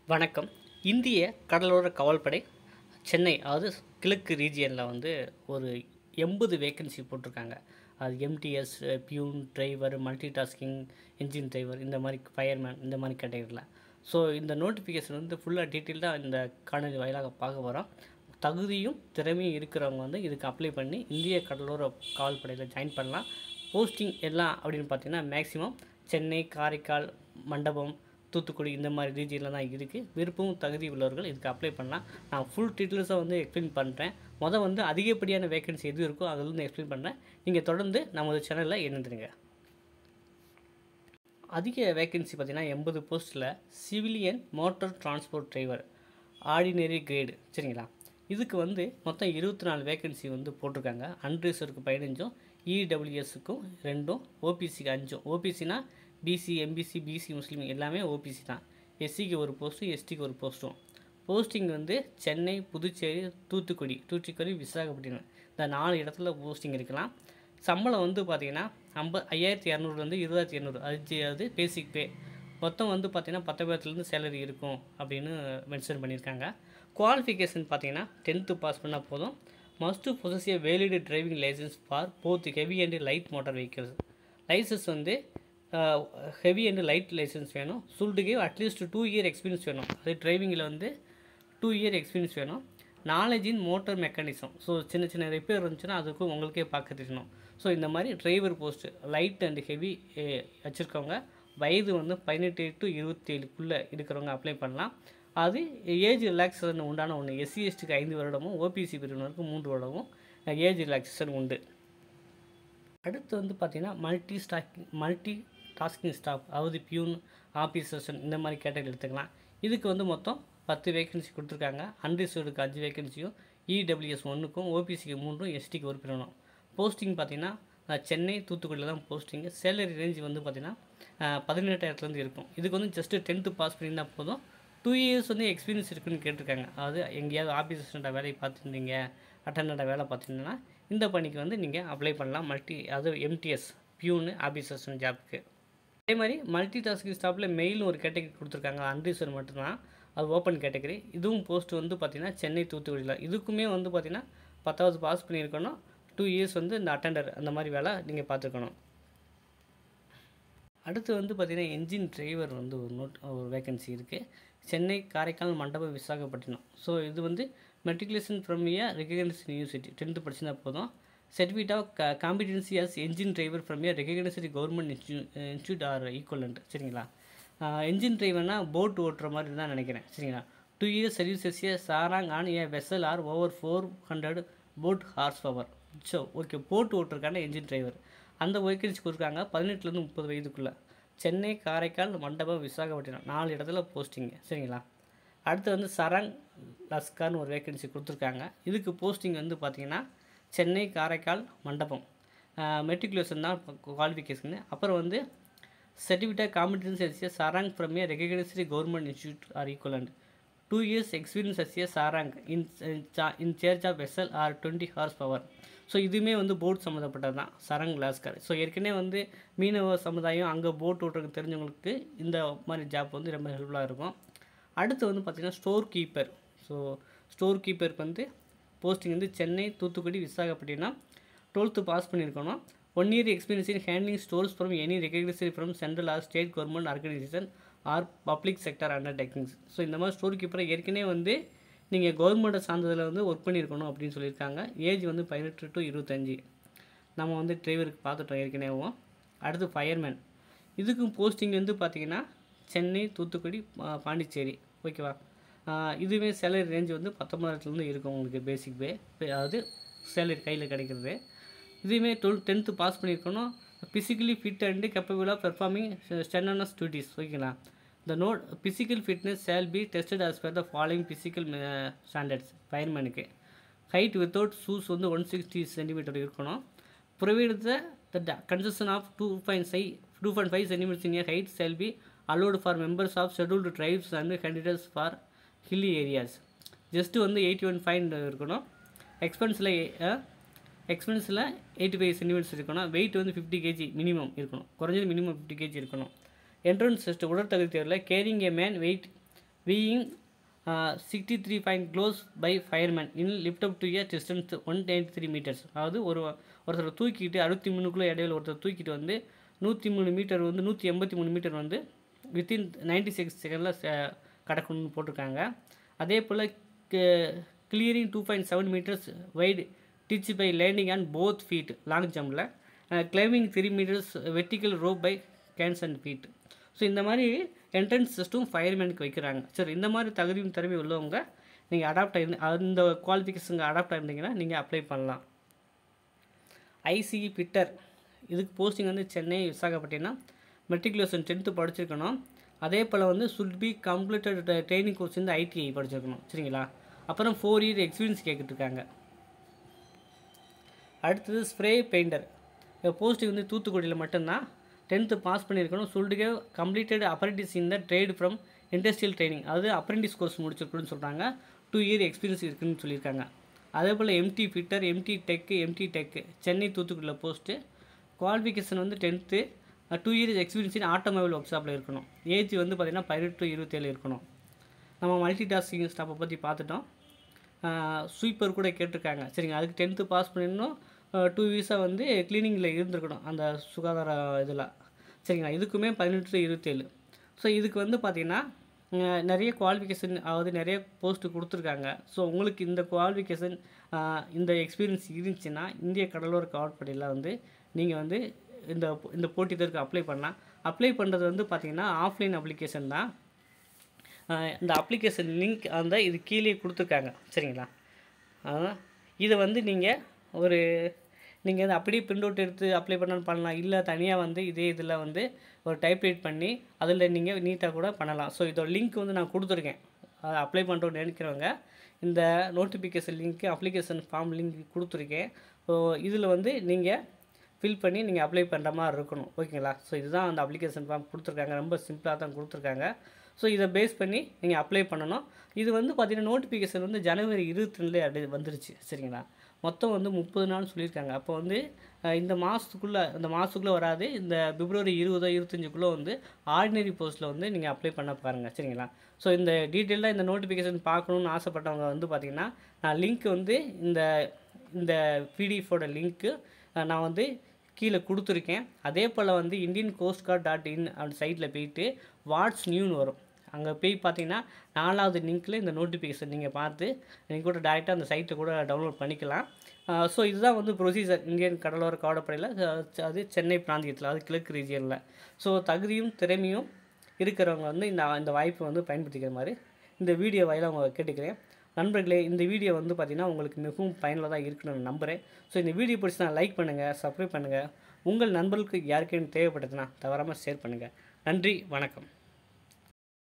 வணக்கம் இந்திய கடலோர காவல்படை சென்னை அதாவது கிழக்கு ரீஜியனில் வந்து ஒரு எண்பது வேக்கன்சி போட்டிருக்காங்க அது MTS peon driver multi tasking engine driver இந்த மாதிரி ஃபயர்மேன் இந்த மாதிரி கேட்டகரியில் ஸோ இந்த நோட்டிஃபிகேஷன் வந்து ஃபுல்லாக டீட்டெயில்டாக இந்த காணொலி வாயிலாக பார்க்க போகிறோம் தகுதியும் திறமையும் இருக்கிறவங்க வந்து இதுக்கு அப்ளை பண்ணி இந்திய கடலோர காவல்படையில் ஜாயின் பண்ணலாம் போஸ்டிங் எல்லாம் அப்படின்னு பார்த்தீங்கன்னா மேக்ஸிமம் சென்னை காரைக்கால் மண்டபம் தூத்துக்குடி இந்த மாதிரி ரீஜியனில் தான் இருக்குது விருப்பம் தகுதி உள்ளவர்கள் இதுக்கு அப்ளை பண்ணலாம் நான் ஃபுல் டீட்டெயில்ஸாக வந்து எக்ஸ்பிளைன் பண்ணுறேன் மொதல் வந்து அதிகப்படியான வேகன்சி எது இருக்கோ அதில் வந்து எக்ஸ்பிளைன் பண்ணுறேன் நீங்கள் தொடர்ந்து நமது சேனலில் இணைந்துருங்க அதிக வேகன்சி பார்த்தீங்கன்னா எண்பது போஸ்ட்டில் civilian motor transport driver ordinary grade சரிங்களா இதுக்கு வந்து மொத்தம் இருபத்தி நாலு வேகன்சி வந்து போட்டிருக்காங்க அன்ரிசர்வ்க்கு பதினஞ்சும் இடபிள்யூஎஸ்க்கும் ரெண்டும் ஓபிசிக்கு அஞ்சும் ஓபிசினா பிசி எம்பிசி பிசி முஸ்லீம் எல்லாமே ஓபிசி தான் எஸ்சிக்கு ஒரு போஸ்ட்டும் எஸ்டிக்கு ஒரு போஸ்ட்டும் போஸ்டிங் வந்து சென்னை புதுச்சேரி தூத்துக்குடி தூத்துக்குடி விசாகப்பட்டினம் இந்த நாலு இடத்துல போஸ்டிங் இருக்கலாம் சம்பளம் வந்து பார்த்திங்கன்னா ஐம்ப ஐயாயிரத்தி இரநூறுலேருந்து இருபதாயிரத்தி இரநூறு அது அது பேசிக் பே மொத்தம் வந்து பார்த்திங்கன்னா பத்தாயிரத்துலேருந்து சேலரி இருக்கும் அப்படின்னு மென்ஷன் பண்ணியிருக்காங்க குவாலிஃபிகேஷன் பார்த்தீங்கன்னா டென்த்து பாஸ் பண்ணால் போதும் must possess a valid driving licence for both heavy and light motor vehicles licence வந்து ஹெவி அண்ட் லைட் லைசன்ஸ் வேணும் சுல்டுக்கு அட்லீஸ்ட் டூ இயர் எக்ஸ்பீரியன்ஸ் வேணும் அது டிரைவிங்கில் வந்து டூ இயர் எக்ஸ்பீரியன்ஸ் வேணும் knowledge in motor mechanism so சின்ன சின்ன ரிப்பேர் இருந்துச்சுன்னா அதுக்கும் உங்களுக்கே பார்க்க தெரியணும் ஸோ இந்த மாதிரி driver post light and heavy வச்சுருக்கவங்க வயது வந்து பதினெட்டு டு இருபத்தி ஏழுக்குள்ளே இருக்கிறவங்க அப்ளை பண்ணலாம் அது ஏஜ் ரிலாக்ஸேஷன் உண்டான ஒன்று எஸ்சி எஸ்டிக்கு ஐந்து வருடமும் ஓபிசி பிரிவினருக்கு மூன்று வருடமும் ஏஜ் ரிலாக்ஸேஷன் உண்டு அடுத்து வந்து பார்த்திங்கன்னா multi stacking multi tasking staff அதாவது பியூன் ஆஃபீஸர்ஸ் இந்த மாதிரி கேட்டகரி எடுத்துக்கலாம் இதுக்கு வந்து மொத்தம் பத்து வேகன்சி கொடுத்துருக்காங்க அன்ரிசர்வ்டுக்கு அஞ்சு வேகன்சியும் இடபிள்யூஎஸ் ஒன்றுக்கும் ஓபிசிக்கு மூன்றும் எஸ்டிக்கு ஒரு பிரிவனும் போஸ்டிங் பார்த்திங்கன்னா சென்னை தூத்துக்குடியில் தான் போஸ்டிங்கு சேலரி ரேஞ்ச் வந்து பார்த்திங்கன்னா பதினெட்டாயிரத்துலேருந்து இருக்கும் இதுக்கு வந்து ஜஸ்ட்டு டென்த்து பாஸ் பண்ணியிருந்தால் போதும் டூ இயர்ஸ் வந்து எக்ஸ்பீரியன்ஸ் இருக்குன்னு கேட்டிருக்காங்க அதாவது எங்கேயாவது ஆஃபீஸ் அசிஸ்டண்ட்டாக வேலையை பார்த்துருந்தீங்க அட்டண்டண்ட்டாக வேலை பார்த்துருந்தீங்கன்னா இந்த பணிக்கு வந்து நீங்கள் அப்ளை பண்ணலாம் மல்டி அது எம்டிஎஸ் பியூனு ஆஃபீஸ் அசிஸ்டன்ட் ஜாப்க்கு அதே மாதிரி மல்டி டாஸ்கிங் ஸ்டாப்பில் மெயிலும் ஒரு கேட்டகரி கொடுத்துருக்காங்க அன்ரிசர்வ் மட்டும்தான் அது ஓப்பன் கேட்டகரி இதுவும் போஸ்ட் வந்து பார்த்திங்கன்னா சென்னை தூத்துக்குடியில் இதுக்குமே வந்து பார்த்திங்கன்னா பத்தாவது பாஸ் பண்ணியிருக்கணும் டூ இயர்ஸ் வந்து இந்த அட்டண்டர் அந்த மாதிரி வேலை நீங்கள் பார்த்துருக்கணும் அடுத்து வந்து பார்த்திங்கன்னா என்ஜின் டிரைவர் வந்து ஒரு நோட் ஒரு வேக்கன்சி இருக்குது சென்னை காரைக்கால் மண்டபம் விசாகப்பட்டினம் ஸோ இது வந்து matriculation from a recognise university tenth படிச்சுனா போதும் certificate of competency as engine driver from a recognised government institute institute or equivalent சரிங்களா என்ஜின் டிரைவர்னால் போட் ஓட்டுற மாதிரி தான் நினைக்கிறேன் சரிங்களா two years services a serang on a vessel or over four hundred boat horse power so okay boat ஓட்டுறதுக்கான engine driver அந்த vacancy கொடுக்குறாங்க பதினெட்டுலேருந்து முப்பது வயதுக்குள்ளே சென்னை காரைக்கால் மண்டபம் விசாகப்பட்டினம் நாலு இடத்துல போஸ்டிங்கு சரிங்களா அடுத்து வந்து சரங் லஸ்கார்னு ஒரு வேக்கன்சி கொடுத்துருக்காங்க இதுக்கு போஸ்டிங் வந்து பார்த்திங்கன்னா சென்னை காரைக்கால் மண்டபம் மெட்ரிகுலேஷன் தான் குவாலிஃபிகேஷனு அப்புறம் வந்து certificate competitions as a serang from a recognised government institute or equivalent two years experience as a serang in in charge of vessel or twenty horse power so இதுவுமே வந்து boat சம்மந்தப்பட்டது தான் சரங் Lasker so ஏற்கனவே வந்து மீனவ சமுதாயம் அங்கே boat ஓட்டுறதுக்கு தெரிஞ்சவங்களுக்கு இந்த மாதிரி ஜாப் வந்து ரொம்ப ஹெல்ப்ஃபுல்லாக இருக்கும் அடுத்து வந்து பார்த்திங்கன்னா ஸ்டோர் கீப்பர் ஸோ ஸ்டோர் கீப்பருக்கு வந்து போஸ்டிங் வந்து சென்னை தூத்துக்குடி விசாகப்பட்டினம் டுவெல்த்து பாஸ் பண்ணியிருக்கணும் one year experience in handling stores from any recognised from central or state government organisation or public sector under techniques so இந்த மாதிரி ஸ்டோர் கீப்பரை ஏற்கனவே வந்து நீங்கள் கவர்மெண்ட்டை சார்ந்ததில் வந்து ஒர்க் பண்ணியிருக்கணும் அப்படின்னு சொல்லியிருக்காங்க ஏஜ் வந்து பதினெட்டு டு இருபத்தஞ்சி நம்ம வந்து டிரைவருக்கு பார்த்துட்டோம் ஏற்கனவேவும் அடுத்து ஃபயர்மேன் இதுக்கும் போஸ்டிங் வந்து பார்த்திங்கன்னா சென்னை தூத்துக்குடி பாண்டிச்சேரி ஓகேவா இதுவே சேலரி ரேஞ்ச் வந்து பத்தொம்பதாயிரத்துலேருந்து இருக்கும் உங்களுக்கு பேசிக் பே அதாவது சேலரி கையில் கிடைக்கிறது இதுவுமே டுவெல் டென்த்து பாஸ் பண்ணியிருக்கணும் physically fit and capable of performing strenuous duties ஓகேங்களா the note physical fitness shall be tested as per the following physical standards ஃபயர்மேனுக்கு ஹைட் வித்தவுட் ஷூஸ் வந்து ஒன் சிக்ஸ்டி சென்டிமீட்டர் இருக்கணும் provide the the concession of two point five two point five centimetres in height shall be allowed for members of scheduled tribes and candidates for hilly areas just வந்து eighty one fine இருக்கணும் எக்ஸ்பென்ஸில் எக்ஸ்பென்ஸில் eighty five centimetres இருக்கணும் weight வந்து fifty KG minimum இருக்கணும் குறைஞ்சது minimum fifty KG இருக்கணும் entrance test உடற்தகுதி தேர்வில் carrying a man weight being sixty three point close by fireman in lift up to year distance one ninety three metres அதாவது ஒரு ஒருத்தரை தூக்கிட்டு அறுபத்தி மூணுக்குள்ளே இடையில ஒருத்தர் தூக்கிட்டு வந்து நூற்றி மூணு மீட்டர் வந்து நூற்றி எண்பத்தி மூணு மீட்டர் வந்து வித்தின் நைன்டி சிக்ஸ் செகண்டில் கடக்கணும்னு போட்டிருக்காங்க அதே போல் clearing two point seven metres wide ditch by landing on both feet long ஜம்பில் climbing three metres vertical rope by canes and feet so இந்த மாதிரி என்ட்ரன்ஸ் சிஸ்டம் ஃபயர்மேனுக்கு வைக்கிறாங்க சரி இந்த மாதிரி தகுதியும் திறமை உள்ளவங்க நீங்கள் அடாப்ட் ஆகி அந்த குவாலிஃபிகேஷனுக்கு அடாப்ட் ஆயிருந்தீங்கன்னா நீங்கள் அப்ளை பண்ணலாம் ஐசிஇ பிட்டர் இதுக்கு போஸ்டிங் வந்து சென்னை விசாகப்பட்டினம் மெட்ரிகுலேஷன் டென்த்து படிச்சிருக்கணும் அதே போல் வந்து should be completed training course வந்து ஐடிஐ படிச்சிருக்கணும் சரிங்களா அப்புறம் ஃபோர் இயர் எக்ஸ்பீரியன்ஸ் கேட்டுட்ருக்காங்க அடுத்தது ஸ்ப்ரே பெயிண்டர் போஸ்டிங் வந்து தூத்துக்குடியில் மட்டும்தான் டென்த்து பாஸ் பண்ணியிருக்கணும் சொல்லிட்டு completed apprentice in the trade from industrial training அதாவது அப்ரெண்டிஸ் கோர்ஸ் முடிச்சிருக்குன்னு சொல்கிறாங்க டூ இயர் எக்ஸ்பீரியன்ஸ் இருக்குன்னு சொல்லியிருக்காங்க அதே போல் MT fitter MT tech MT tech Chennai தூத்துக்குடியில் போஸ்ட்டு குவாலிஃபிகேஷன் வந்து tenth two years experience in automobile work ஷாப்பில் இருக்கணும் ஏஜ் வந்து பார்த்திங்கன்னா பதினெட்டு டு இருபத்தேழு இருக்கணும் நம்ம மல்டி டாஸ்கிங் ஸ்டாப்பை பற்றி பார்த்துட்டோம் ஸ்வீப்பர் கூட கேட்டிருக்காங்க சரிங்க அதுக்கு டென்த்து பாஸ் பண்ணிடணும் டூ வீஸாக வந்து க்ளீனிங்கில் இருந்திருக்கணும் அந்த சுகாதார இதில் சரிங்களா இதுக்குமே பதினெட்டு டு இருபத்தேழு ஸோ இதுக்கு வந்து பார்த்திங்கன்னா நிறைய குவாலிஃபிகேஷன் அதாவது நிறைய போஸ்ட்டு கொடுத்துருக்காங்க ஸோ உங்களுக்கு இந்த குவாலிஃபிகேஷன் இந்த எக்ஸ்பீரியன்ஸ் இருந்துச்சுன்னா இந்திய கடலோர காவல்படையில் வந்து நீங்கள் வந்து இந்த இந்த போட்டி இதற்கு அப்ளை பண்ணலாம் அப்ளை பண்ணுறது வந்து பார்த்திங்கன்னா ஆஃப்லைன் அப்ளிகேஷன் தான் இந்த அப்ளிகேஷன் லிங்க் அந்த இது கீழே கொடுத்துருக்காங்க சரிங்களா இதை வந்து நீங்கள் ஒரு நீங்கள் வந்து அப்படியே பிரிண்ட் அவுட் எடுத்து அப்ளை பண்ணாலும் பண்ணலாம் இல்லை தனியாக வந்து இதே இதில் வந்து ஒரு டைப்ரைட் பண்ணி அதில் நீங்கள் நீட்டாக கூட பண்ணலாம் ஸோ இதோட லிங்க் வந்து நான் கொடுத்துருக்கேன் அதை அப்ளை பண்ணுறோன்னு நினைக்கிறவங்க இந்த நோட்டிஃபிகேஷன் லிங்க்கு அப்ளிகேஷன் ஃபார்ம் லிங்க் கொடுத்துருக்கேன் ஸோ இதில் வந்து நீங்கள் ஃபில் பண்ணி நீங்கள் அப்ளை பண்ணுற மாதிரி இருக்கணும் ஓகேங்களா ஸோ இதுதான் அந்த அப்ளிகேஷன் ஃபார்ம் கொடுத்துருக்காங்க ரொம்ப சிம்பிளாக தான் கொடுத்துருக்காங்க ஸோ இதை பேஸ் பண்ணி நீங்கள் அப்ளை பண்ணணும் இது வந்து பார்த்திங்கன்னா நோட்டிஃபிகேஷன் வந்து ஜனவரி இருபத்தி ரெண்டுலேயே அடி வந்துருச்சு சரிங்களா மொத்தம் வந்து முப்பது நாள் சொல்லியிருக்காங்க அப்போ வந்து இந்த மாதத்துக்குள்ளே இந்த மாதத்துக்குள்ளே வராது இந்த பிப்ரவரி இருபதோ இருபத்தஞ்சுக்குள்ளே வந்து ஆர்டினரி போஸ்ட்டில் வந்து நீங்கள் அப்ளை பண்ண பாருங்கள் சரிங்களா ஸோ இந்த டீட்டெயிலாக இந்த நோட்டிஃபிகேஷன் பார்க்கணுன்னு ஆசைப்பட்டவங்க வந்து பார்த்திங்கன்னா நான் லிங்க் வந்து இந்த இந்த பிடிஎஃபோட லிங்க்கு நான் வந்து கீழே கொடுத்துருக்கேன் அதே போல் வந்து Indian coast guard dot in அந்த சைட்டில் போயிட்டு வாட்ஸ் நியூன்னு வரும் அங்கே போய் பார்த்தீங்கன்னா நாலாவது லிங்க்கில் இந்த நோட்டிஃபிகேஷன் நீங்கள் பார்த்து நீங்கள் கூட டேரெக்டாக அந்த சைட்டை கூட டவுன்லோட் பண்ணிக்கலாம் ஸோ இதுதான் வந்து ப்ரொசீஜர் இந்தியன் கடலோர காவல்படையில் அது சென்னை பிராந்தியத்தில் அது கிழக்கு ரீஜியனில் ஸோ தகுதியும் திறமையும் இருக்கிறவங்க வந்து இந்த இந்த வாய்ப்பை வந்து பயன்படுத்திக்கிற மாதிரி இந்த வீடியோ வாயிலாக அவங்க கேட்டுக்கிறேன் நண்பர்களே இந்த வீடியோ வந்து பார்த்திங்கன்னா உங்களுக்கு மிகவும் பயனுள்ளதாக இருக்குன்னு நான் நம்புகிறேன் ஸோ இந்த வீடியோ பிடிச்சி நான் லைக் பண்ணுங்கள் சப்ஸ்கிரைப் பண்ணுங்கள் உங்கள் நண்பர்களுக்கு யாருக்கேன்னு தேவைப்பட்டதுன்னா தவறாமல் ஷேர் பண்ணுங்கள் நன்றி வணக்கம்